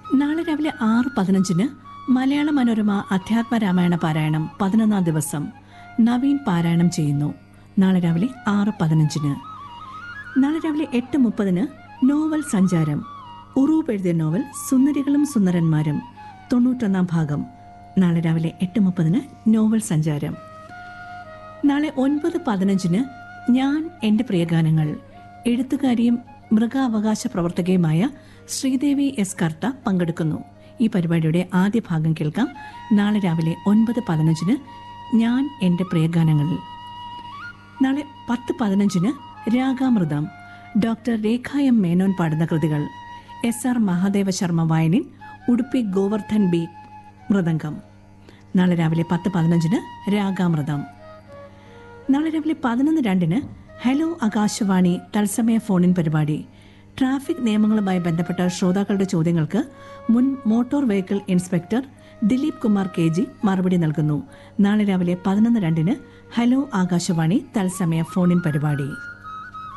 നാളെ രാവിലെ ആറ് പതിനഞ്ചിന് മലയാള മനോരമ അധ്യാത്മ രാമായണ പാരായണം പതിനൊന്നാം ദിവസം നവീൻ പാരായണം ചെയ്യുന്നു നാളെ രാവിലെ ആറ് പതിനഞ്ചിന് നാളെ രാവിലെ എട്ട് മുപ്പതിന് നോവൽ സഞ്ചാരം ഉറൂപ്പ് എഴുതിയ നോവൽ സുന്ദരികളും സുന്ദരന്മാരും തൊണ്ണൂറ്റൊന്നാം ഭാഗം നാളെ രാവിലെ എട്ട് മുപ്പതിന് നോവൽ സഞ്ചാരം നാളെ ഒൻപത് പതിനഞ്ചിന് ഞാൻ എൻ്റെ പ്രിയഗാനങ്ങൾ എഴുത്തുകാരിയും മൃഗാവകാശ പ്രവർത്തകയുമായ ശ്രീദേവി എസ് കർത്ത പങ്കെടുക്കുന്നു ഈ പരിപാടിയുടെ ആദ്യ ഭാഗം കേൾക്കാം നാളെ രാവിലെ ഒൻപത് പതിനഞ്ചിന് ഞാൻ എൻ്റെ പ്രിയഗാനങ്ങളിൽ നാളെ പത്ത് പതിനഞ്ചിന് രാഗാമൃതം ഡോക്ടർ രേഖ എം മേനോൻ പാടുന്ന കൃതികൾ S R Mahadeva Sharma violin Udupi Govardhan B mridangam നാളെ രാവിലെ പത്ത് പതിനഞ്ചിന് രാഗാമൃതം നാളെ രാവിലെ പതിനൊന്ന് രണ്ടിന് ഹലോ ആകാശവാണി തത്സമയ ഫോണിൻ പരിപാടി ട്രാഫിക് നിയമങ്ങളുമായി ബന്ധപ്പെട്ട ശ്രോതാക്കളുടെ ചോദ്യങ്ങൾക്ക് മുൻ motor vehicle inspector Dileep Kumar K G മറുപടി നൽകുന്നു നാളെ രാവിലെ പതിനൊന്ന് രണ്ടിന് ഹലോ ആകാശവാണി തത്സമയ ഫോണിൻ പരിപാടി